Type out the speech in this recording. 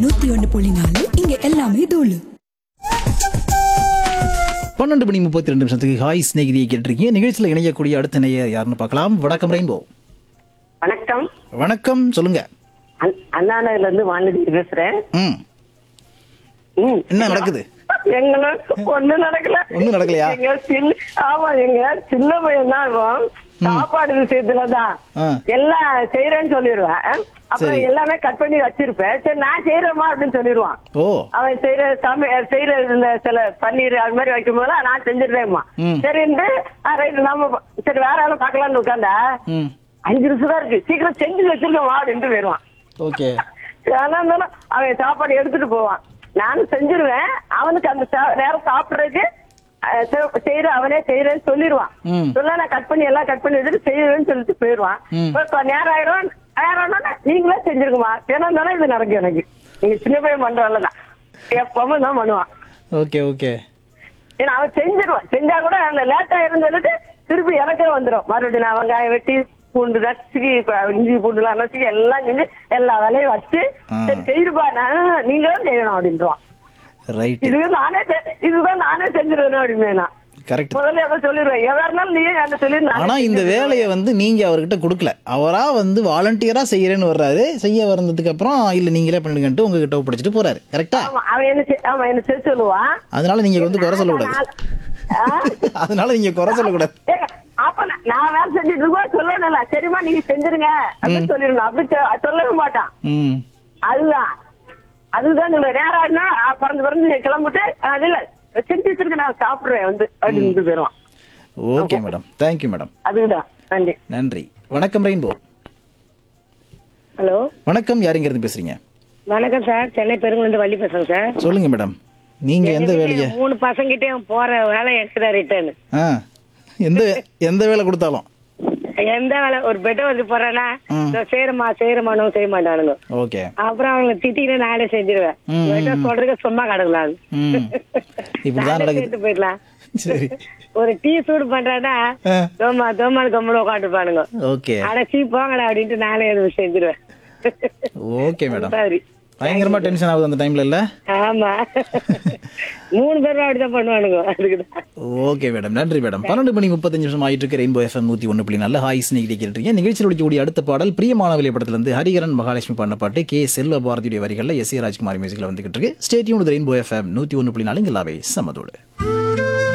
நூத்தி ஒண்ணு புள்ளி நாலு இங்க எல்லாமே தூளு பன்னெண்டு மணி முப்பத்தி ரெண்டு நிமிஷத்துக்கு ஹாய் ஸ்நேகிதியை கேட்டிருக்கீங்க நிகழ்ச்சியில் இணையக்கூடிய அடுத்த நேயர் யாருன்னு பார்க்கலாம் வணக்கம் ரெயின்போ வணக்கம் வணக்கம் சொல்லுங்க அண்ணா- அண்ணா நகர்ல இருந்து வானதி பேசுறேன் ம் ம். என்ன நடக்குது எங்களுக்கு ஒண்ணும் நடக்கல ஒண்ணும் நடக்கலையா? எங்க சின்ன ஆமா எங்க சின்ன பையன் தான் இருக்கும். சாப்பாடு விஷயத்துலதான் ஆ. எல்லாம் செய்யறேன்னு சொல்லிடுவேன் அப்புறம் சரி. எல்லாமே கட் பண்ணி வச்சிருப்பேன் சரி நான் செய்யறேமா அப்படின்னு சொல்லிடுவான் ஓ அவன் செய்யற சமை செய்யற இந்த சில பன்னீர் அது மாதிரி வைக்கும் போது நான் செஞ்சிடுறேம்மா ம். சரின்ட்டு ரைட் நாம ப- சரி வேற ஆளும் பார்க்கலாம்னு உட்காந்தா ம் அஞ்சு நிமிஷம் தான் இருக்கு சீக்கிரம் செஞ்சு வச்சிருக்கோம் அப்படின்ட்டு போயிடுவான் ஓகே ஆனா இருந்தாலும் அவன் சாப்பாடு எடுத்துட்டு போவான் நானும் செஞ்சிருவேன் அவனுக்கு அந்த சா- நேரம் சாப்பிடுறதுக்கு அஹ், செ- செய்யற அவனே செய்யறேன்னு சொல்லிடுவான் ம். சொல்ல நான் கட் பண்ணி எல்லாம் கட் பண்ணி வச்சுட்டு செய்யறேன்னு சொல்லிட்டு போயிடுவான் ம். இப்ப நேரம் ஆயிரும் நேரம் ஆனா நீங்களே செஞ்சிருக்குமா ஏன்னா தானே இது நடக்கும் எனக்கு நீங்க சின்ன பையன் பண்றவல்லதான் எப்பவும் தான் பண்ணுவான் ஓகே ஓகே ஏன்னா அவன் செஞ்சிருவான் செஞ்சா கூட அந்த லேட் ஆயிரும் சொல்லிட்டு திருப்பி எனக்கே வந்துரும் மறுபடியும் நான் வெங்காயம் வெட்டி பூண்டு நசுக்கி இப்ப இஞ்சி பூண்டுலாம் நசுக்கி எல்லாம் செஞ்சு எல்லா வேலையும் வச்சு ஆ. சரி செய்துப்பா நான் நீங்களும் செய்யணும் அப்படின்றான் ரைட் இது நானே செ- இதுதான் நானே செஞ்சிருவேன் அப்படின்னு நான் கரெக்ட் முதல்ல எதை சொல்லிடுவேன் எதா இருந்தாலும் நீயே என்ன சொல்லி ஆனா இந்த வேலையை வந்து நீங்க அவர்கிட்ட கொடுக்கல அவரா வந்து வாலண்டியரா செய்யறேன்னு வர்றாரு செய்ய வந்ததுக்கு அப்புறம் இல்ல நீங்களே பண்ணிடுங்கன்ட்டு உங்ககிட்ட ஒப்படைச்சிட்டு போறாரு கரெக்டா ஆமா அவன் என்ன செய்- அவன் என்ன செய்ய சொல்லுவான் அதனால நீங்க வந்து குறை சொல்லக்கூடாது ஆ? அதனால நீங்க குறை சொல்லக்கூடாது ஏங்க, அப்ப நான் நான் வேலை செஞ்சுட்டு இருக்கோம் சொல்லணும்ல சரிம்மா நீங்க செஞ்சிருங்க அப்படின்னு சொல்லிடணும் அப்படி சொ- சொல்லவே மாட்டான் ம் அதுதான் அதுதான் சொல்றேன் நேரம் ஆகுனா பறந்து பறந்து கிளம்பிட்டு அது இல்ல செஞ்சு வச்சிருக்க நான் சாப்பிடுறேன் வந்து அப்படின்னு போயிடுவான் ஓகே மேடம் தேங்க்யூ மேடம் அதுதான் நன்றி நன்றி வணக்கம் ரெயின்போ ஹலோ வணக்கம் யாருங்க இருந்து பேசுறீங்க வணக்கம் சார் சென்னை பெருங்குளந்து வள்ளி பேசுறேன் சார் சொல்லுங்க மேடம் நீங்க எந்த வேலையை மூணு பசங்கிட்டயும் போற வேலை எனக்கு தான் ரிட்டர்ன் ஆ எந்த எந்த வேலை கொடுத்தாலும் எந்த வேலை ஒரு பெட்டை வந்து போறேன்னா ம். இதோ செய்யறமா செய்யறமானும் செய்ய மாட்டானுங்க ஓகே அப்புறம் அவங்க திட்டிட்டு நானே செஞ்சிருவேன் ம், பெட்டை சொல்றதுக்கு சும்மா கிடக்கலாம் ம் இப்படிதான் நானே நடக்குது செய்துட்டு போயிடலாம் சரி ஒரு டீ சூடு பண்றேன்னா ஆ. தோமா தோமானு கம்முன்னு உட்காந்துருப்பானுங்க ஓகே அட சீ போங்கடா அப்படின்ட்டு நானே எதுவும் செஞ்சிருவேன் ஓகே மேடம் சரி பயங்கரமா டென்ஷன் ஆகுது அந்த டைம்ல இல்ல ஆமா மூணு பேரும் அப்படிதான் பண்ணுவானுங்க அதுக்குதான் ஓகே மேடம் நன்றி மேடம் பன்னெண்டு மணி முப்பத்தஞ்சு நிமிஷம் ஆயிட்டு இருக்கு ரெயின்போ எஃப்எம் நூத்தி ஒன்று புள்ளி நல்ல ஹாய் ஸ்நேகிதி கேட்டுருக்கீங்க நிகழ்ச்சியில் ஒழிக்கக்கூடிய அடுத்த பாடல் பிரியமான படத்துல இருந்து ஹரிகரன் மகாலட்சுமி பாடின பாட்டு கே செல்வ பாரதியுடைய வரிகளில் எஸ் ஏ ராஜ்குமார் மியூசிக்ல வந்துகிட்டு இருக்கு ஸ்டேட்யூன் ரெயின்போ எஃப்எம் நூத்தி ஒன்று புள்ளி நாலு இங்கே சமதோடு